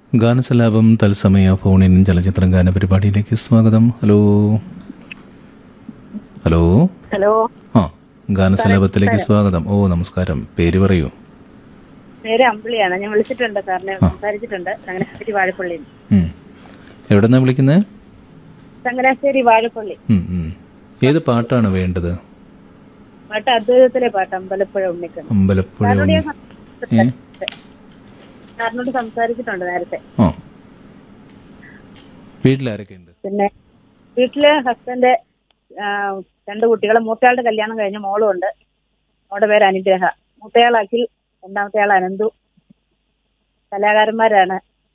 ഗാനസലാപം തത്സമയ ഫോണിൻ ചലച്ചിത്രം ഗാന പരിപാടിയിലേക്ക് സ്വാഗതം ഹലോ ഹലോ ഹലോ ആ ഗാനസലാപത്തിലേക്ക് സ്വാഗതം ഓ നമസ്കാരം പേര് പറയൂ പേര് അമ്പിളിയാണ് ഞാൻ വിളിച്ചിട്ടുണ്ട് സാറിനെ സംസാരിച്ചിട്ടുണ്ട് ചങ്ങനാശ്ശേരി വാഴപ്പള്ളി ഉം. എവിടെന്നാ വിളിക്കുന്നത് ചങ്ങനാശ്ശേരി വാഴപ്പള്ളി ഏത് പാട്ടാണ് വേണ്ടത് പാട്ട് അദ്വൈതത്തിലെ പാട്ട് അമ്പലപ്പുഴ ഉണ്ണിക്കൺ അമ്പലപ്പുഴ സാറിനോട് ഞാൻ ഏ? സംസാരിച്ചിട്ടുണ്ട്. സാറിനോട് സംസാരിച്ചിട്ടുണ്ട് നേരത്തെ ആ വീട്ടിലാരൊക്കെ ഉണ്ട് പിന്നെ വീട്ടില് ഹസ്ബൻഡ് രണ്ട് കുട്ടികളെ മൂത്തയാളുടെ കല്യാണം കഴിഞ്ഞ മോളും ഉണ്ട് മോളുടെ പേര് അനുഗ്രഹ മൂത്തയാൾ അഖിൽ രണ്ടാമത്തെ ആൾ അനന്തു കലാകാരന്മാരാണ്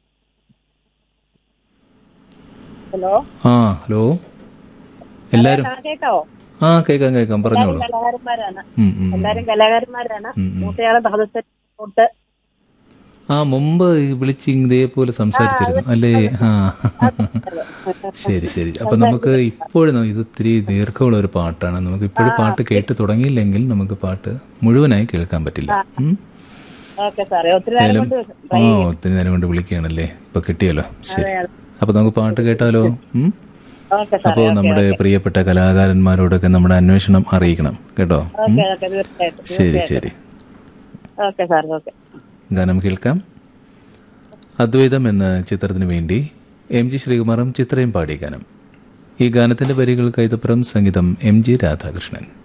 ഹലോ ആ ഹലോ എല്ലാരും ആ, കേക്കാവോ ആ കേക്കാം കേക്കാം പറഞ്ഞോളൂ കലാകാരന്മാരാണ് ഉം, ഉം, ഉം. എല്ലാരും കലാകാരന്മാരാണ് ഉം, ഉം. മൂത്തയാളെ ഭഗവത് തൊട്ട് ആ മുമ്പ് വിളിച്ച് ഇതേപോലെ സംസാരിച്ചിരുന്നു അല്ലേ ആ ശരി ശരി അപ്പൊ നമുക്ക് ഇപ്പോഴും ഇത് ഒത്തിരി ദീർഘമുള്ള ഒരു പാട്ടാണ് നമുക്ക് ഇപ്പോഴും പാട്ട് കേട്ട് തുടങ്ങിയില്ലെങ്കിൽ നമുക്ക് പാട്ട് മുഴുവനായി കേൾക്കാൻ പറ്റില്ല ഉം. ഓക്കെ സാറേ ഒത്തിരി നേരം ഏതായാലും കൊണ്ട് ആ ഒത്തിരി നേരം കൊണ്ട് വിളിക്കുകയാണല്ലേ ഇപ്പൊ കിട്ടിയല്ലോ ശരി അപ്പൊ നമുക്ക് പാട്ട് കേട്ടാലോ ഉം? ഓക്കെ സാർ അപ്പോൾ നമ്മുടെ പ്രിയപ്പെട്ട കലാകാരന്മാരോടൊക്കെ നമ്മുടെ അന്വേഷണം അറിയിക്കണം കേട്ടോ ഉം? ഓക്കെ ഓക്കെ തീർച്ചയായിട്ടും ശരി ശരി ഓക്കെ സാർ ഓക്കെ ഗാനം കേൾക്കാം അദ്വൈതം എന്ന ചിത്രത്തിന് വേണ്ടി എം ജി ശ്രീകുമാറും ചിത്രയും പാടിയ ഗാനം ഈ ഗാനത്തിന്റെ വരികൾ കൈതപ്പുറം സംഗീതം എം ജി രാധാകൃഷ്ണൻ